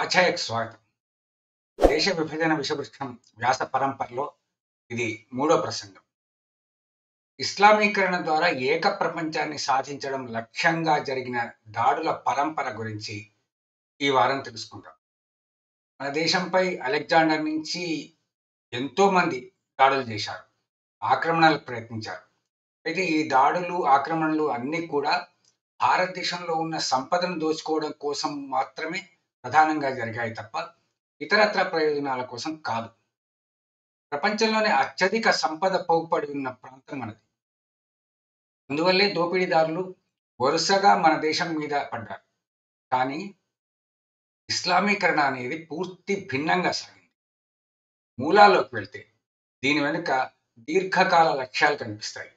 స్వాధ్యాయకు స్వాగతం దేశ విభజన విషవృక్షం వ్యాస పరంపరలో ఇది మూడో ప్రసంగం ఇస్లామీకరణ ద్వారా ఏక ప్రపంచాన్ని సాధించడం లక్ష్యంగా జరిగిన దాడుల పరంపర గురించి ఈ వారం తెలుసుకుందాం మన దేశంపై అలెగ్జాండర్ నుంచి ఎంతో మంది దాడులు చేశారు ఆక్రమణలకు ప్రయత్నించారు అయితే ఈ దాడులు ఆక్రమణలు అన్నీ కూడా భారతదేశంలో ఉన్న సంపదను దోచుకోవడం కోసం మాత్రమే ప్రధానంగా జరిగాయి తప్ప ఇతరత్ర ప్రయోజనాల కోసం కాదు ప్రపంచంలోనే అత్యధిక సంపద పోగుపడి ఉన్న ప్రాంతం మనది అందువల్లే దోపిడీదారులు వరుసగా మన దేశం మీద పడ్డారు కానీ ఇస్లామీకరణ అనేది పూర్తి భిన్నంగా సాగింది మూలాల్లోకి వెళ్తే దీని వెనుక దీర్ఘకాల లక్ష్యాలు కనిపిస్తాయి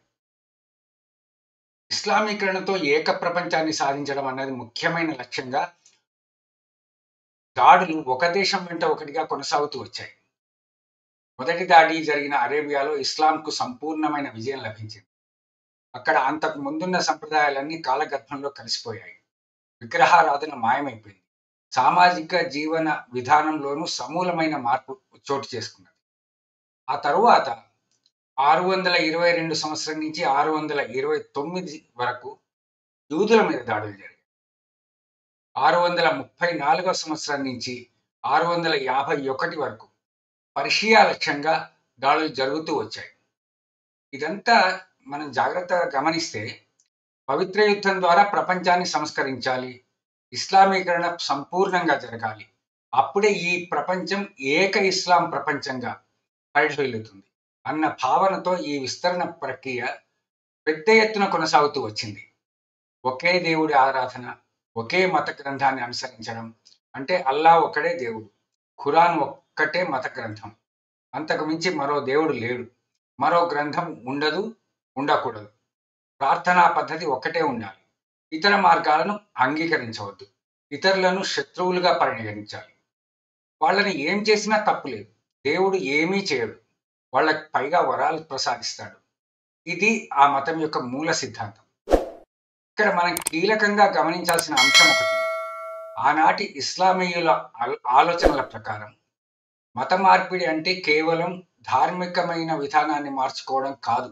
ఇస్లామీకరణతో ఏక ప్రపంచాన్ని సాధించడం అన్నది ముఖ్యమైన లక్ష్యంగా దాడులు ఒక దేశం వెంట ఒకటిగా కొనసాగుతూ వచ్చాయి మొదటి దాడి జరిగిన అరేబియాలో ఇస్లాంకు సంపూర్ణమైన విజయం లభించింది అక్కడ అంతకు ముందున్న సంప్రదాయాలన్నీ కాలగర్భంలో కలిసిపోయాయి విగ్రహారాధన మాయమైపోయింది సామాజిక జీవన విధానంలోనూ సమూలమైన మార్పు చోటు చేసుకున్నది ఆ తరువాత ఆరు వందల ఇరవై రెండు సంవత్సరం నుంచి ఆరు వందల ఇరవై తొమ్మిది వరకు యూదుల మీద దాడులు జరిగాయి ఆరు వందల ముప్పై నాలుగవ సంవత్సరం నుంచి ఆరు వందల యాభై ఒకటి వరకు పర్షియా లక్ష్యంగా దాడులు జరుగుతూ వచ్చాయి ఇదంతా మనం జాగ్రత్తగా గమనిస్తే పవిత్ర యుద్ధం ద్వారా ప్రపంచాన్ని సంస్కరించాలి ఇస్లామీకరణ సంపూర్ణంగా జరగాలి అప్పుడే ఈ ప్రపంచం ఏక ఇస్లాం ప్రపంచంగా పరిశీలుతుంది అన్న భావనతో ఈ విస్తరణ ప్రక్రియ పెద్ద ఎత్తున కొనసాగుతూ వచ్చింది ఒకే దేవుడి ఆరాధన ఒకే మత గ్రంథాన్ని అనుసరించడం అంటే అల్లా ఒక్కడే దేవుడు ఖురాన్ ఒక్కటే మత గ్రంథం అంతకు మించి మరో దేవుడు లేడు మరో గ్రంథం ఉండదు ఉండకూడదు ప్రార్థనా పద్ధతి ఒక్కటే ఉండాలి ఇతర మార్గాలను అంగీకరించవద్దు ఇతరులను శత్రువులుగా పరిగణించాలి వాళ్ళని ఏం చేసినా తప్పులేదు దేవుడు ఏమీ చేయడు వాళ్ళకి పైగా వరాలు ప్రసాదిస్తాడు ఇది ఆ మతం యొక్క మూల సిద్ధాంతం ఇక్కడ మనం కీలకంగా గమనించాల్సిన అంశం ఒకటి ఉంది. ఆనాటి ఇస్లామీయుల ఆలో- ఆలోచనల ప్రకారం మత మార్పిడి అంటే కేవలం ధార్మికమైన విధానాన్ని మార్చుకోవడం కాదు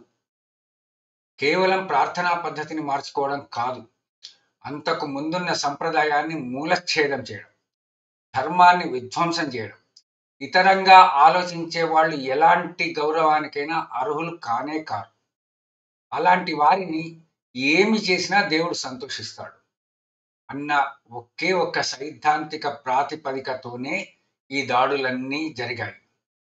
కేవలం ప్రార్థనా పద్ధతిని మార్చుకోవడం కాదు అంతకు ముందున్న సంప్రదాయాన్ని మూలఛేదం చేయడం ధర్మాన్ని విధ్వంసం చేయడం ఇతరంగా ఆలోచించే వాళ్ళు ఎలాంటి గౌరవానికైనా అర్హులు కానే కారు అలాంటి వారిని ఏమి చేసినా దేవుడు సంతోషిస్తాడు అన్న ఒకే ఒక్క సైద్ధాంతిక ప్రాతిపదికతోనే ఈ దాడులన్నీ జరిగాయి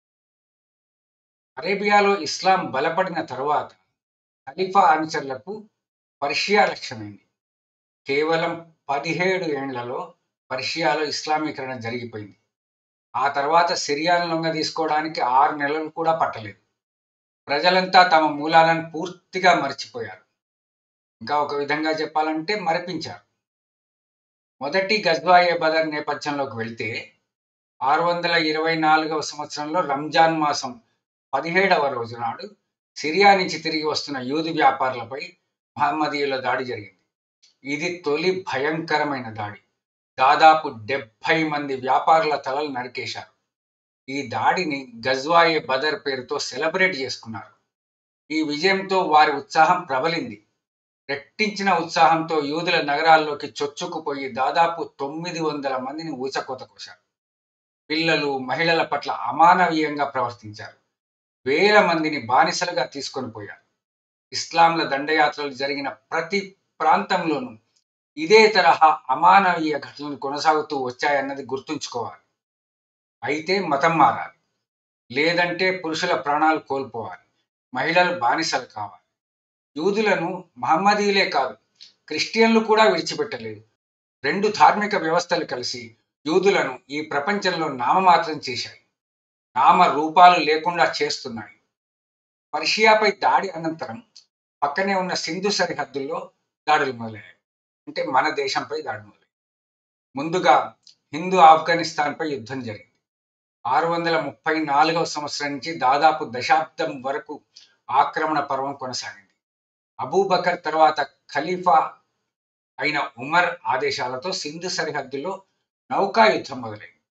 అరేబియాలో ఇస్లాం బలపడిన తరువాత ఖలీఫా అనుచరులకు పర్షియా లక్ష్యమైంది కేవలం పదిహేడు ఏండ్లలో పర్షియాలో ఇస్లామీకరణ జరిగిపోయింది ఆ తర్వాత సిరియాను లొంగ తీసుకోవడానికి ఆరు నెలలు కూడా పట్టలేదు ప్రజలంతా తమ మూలాలను పూర్తిగా మర్చిపోయారు ఇంకా ఒక విధంగా చెప్పాలంటే మరిపించారు మొదటి గజ్వాయే బదర్ నేపథ్యంలోకి వెళ్తే ఆరు వందల ఇరవై నాలుగవ సంవత్సరంలో రంజాన్ మాసం పదిహేడవ రోజు నాడు సిరియా నుంచి తిరిగి వస్తున్న యూదు వ్యాపారులపై మహమ్మదీయుల దాడి జరిగింది ఇది తొలి భయంకరమైన దాడి దాదాపు డెబ్భై మంది వ్యాపారుల తలలు నరికేశారు ఈ దాడిని గజ్వాయే బదర్ పేరుతో సెలబ్రేట్ చేసుకున్నారు ఈ విజయంతో వారి ఉత్సాహం ప్రబలింది రెట్టించిన ఉత్సాహంతో యూదుల నగరాల్లోకి చొచ్చుకుపోయి దాదాపు తొమ్మిది వందల మందిని ఊచకోత కోశారు పిల్లలు మహిళల పట్ల అమానవీయంగా ప్రవర్తించారు వేల మందిని బానిసలుగా తీసుకొని పోయారు ఇస్లాంల దండయాత్రలు జరిగిన ప్రతి ప్రాంతంలోనూ ఇదే తరహా అమానవీయ ఘటనలు కొనసాగుతూ వచ్చాయన్నది గుర్తుంచుకోవాలి అయితే మతం మారాలి లేదంటే పురుషుల ప్రాణాలు కోల్పోవాలి మహిళలు బానిసలు కావాలి యూదులను మహమ్మదీయులే కాదు క్రిస్టియన్లు కూడా విడిచిపెట్టలేదు రెండు ధార్మిక వ్యవస్థలు కలిసి యూదులను ఈ ప్రపంచంలో నామమాత్రం చేశాయి నామ రూపాలు లేకుండా చేస్తున్నాయి పర్షియాపై దాడి అనంతరం పక్కనే ఉన్న సింధు సరిహద్దుల్లో దాడులు మొదలయ్యాయి అంటే మన దేశంపై దాడి మొదలయ్యాయి ముందుగా హిందూ ఆఫ్ఘనిస్తాన్పై యుద్ధం జరిగింది ఆరు వందల ముప్పై నాలుగవ సంవత్సరం నుంచి దాదాపు దశాబ్దం వరకు ఆక్రమణ పర్వం కొనసాగింది అబూబకర్ తర్వాత ఖలీఫా అయిన ఉమర్ ఆదేశాలతో సింధు సరిహద్దులో నౌకా యుద్ధం మొదలైంది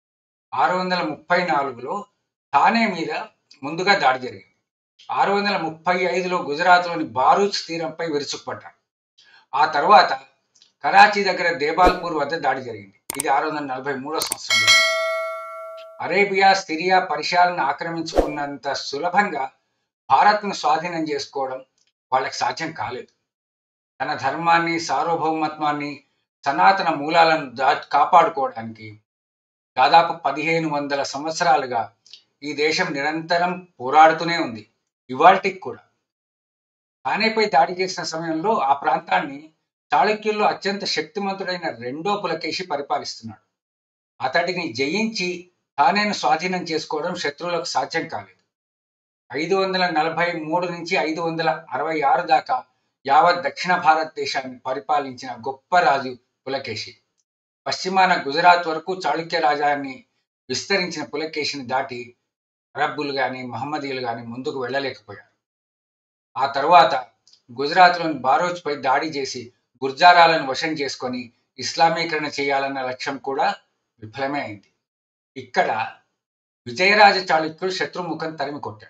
ఆరు వందల ముప్పై నాలుగులో థానే మీద ముందుగా దాడి జరిగింది ఆరు వందల ముప్పై ఐదులో గుజరాత్లోని బారూచ్ తీరంపై విరుచుకుపడ్డారు ఆ తర్వాత కరాచీ దగ్గర దేబాల్పూర్ వద్ద దాడి జరిగింది ఇది ఆరు వందల నలభై మూడో సంవత్సరంలో అరేబియా సిరియా పరిషాలను ఆక్రమించుకున్నంత సులభంగా భారత్ను స్వాధీనం చేసుకోవడం వాళ్ళకి సాధ్యం కాలేదు తన ధర్మాన్ని సార్వభౌమత్వాన్ని సనాతన మూలాలను దా కాపాడుకోవడానికి దాదాపు పదిహేను వందల సంవత్సరాలుగా ఈ దేశం నిరంతరం పోరాడుతూనే ఉంది ఇవాల్టికి కూడా తానేపై దాడి చేసిన సమయంలో ఆ ప్రాంతాన్ని చాళుక్యుల్లో అత్యంత శక్తిమంతుడైన రెండో పులకేశి పరిపాలిస్తున్నాడు అతడిని జయించి తానేను స్వాధీనం చేసుకోవడం శత్రువులకు సాధ్యం కాలేదు ఐదు వందల నలభై మూడు నుంచి ఐదు వందల అరవై ఆరు దాకా యావత్ దక్షిణ భారతదేశాన్ని పరిపాలించిన గొప్ప రాజు పులకేశి పశ్చిమాన గుజరాత్ వరకు చాళుక్య రాజాన్ని విస్తరించిన పులకేశిని దాటి అరబ్బులు కానీ మహమ్మదీయులు కానీ ముందుకు వెళ్ళలేకపోయారు ఆ తరువాత గుజరాత్లోని బారోచ్పై దాడి చేసి గుర్జారాలను వశం చేసుకొని ఇస్లామీకరణ చేయాలన్న లక్ష్యం కూడా విఫలమే అయింది ఇక్కడ విజయరాజ చాళుక్యుడు శత్రుముఖం తరిమి కొట్టాడు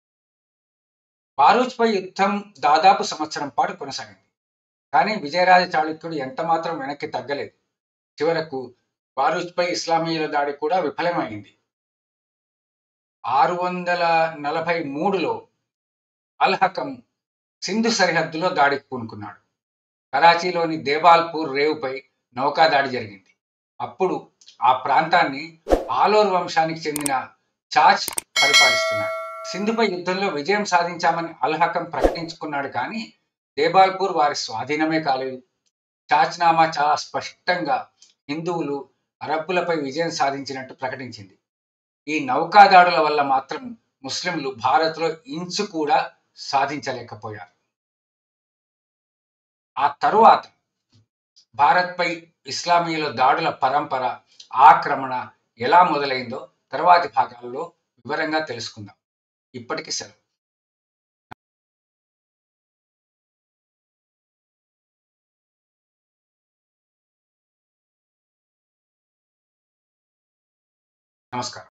బారూచ్పై యుద్ధం దాదాపు సంవత్సరం పాటు కొనసాగింది కానీ విజయరాజ చాళుక్యుడు ఎంత మాత్రం వెనక్కి తగ్గలేదు చివరకు బారూచ్పై ఇస్లామీయుల దాడి కూడా విఫలమైంది ఆరు వందల నలభై మూడులో అల్హకం సింధు సరిహద్దులో దాడికి పూనుకున్నాడు కరాచీలోని దేవాల్పూర్ రేవుపై నౌకా దాడి జరిగింది అప్పుడు ఆ ప్రాంతాన్ని ఆలోర్ వంశానికి చెందిన చాచ్ పరిపాలిస్తున్నాడు సింధుపై యుద్ధంలో విజయం సాధించామని అల్హకం ప్రకటించుకున్నాడు కానీ దేబాల్పూర్ వారి స్వాధీనమే కాలేదు చాచ్నామా చాలా స్పష్టంగా హిందువులు అరబ్బులపై విజయం సాధించినట్టు ప్రకటించింది ఈ నౌకాదాడుల వల్ల మాత్రం ముస్లింలు భారత్లో ఇంచు కూడా సాధించలేకపోయారు ఆ తరువాత భారత్పై ఇస్లామీయుల దాడుల పరంపర ఆక్రమణ ఎలా మొదలైందో తర్వాతి భాగాల్లో వివరంగా తెలుసుకుందాం ఇప్పటికి సెలవు నమస్కారం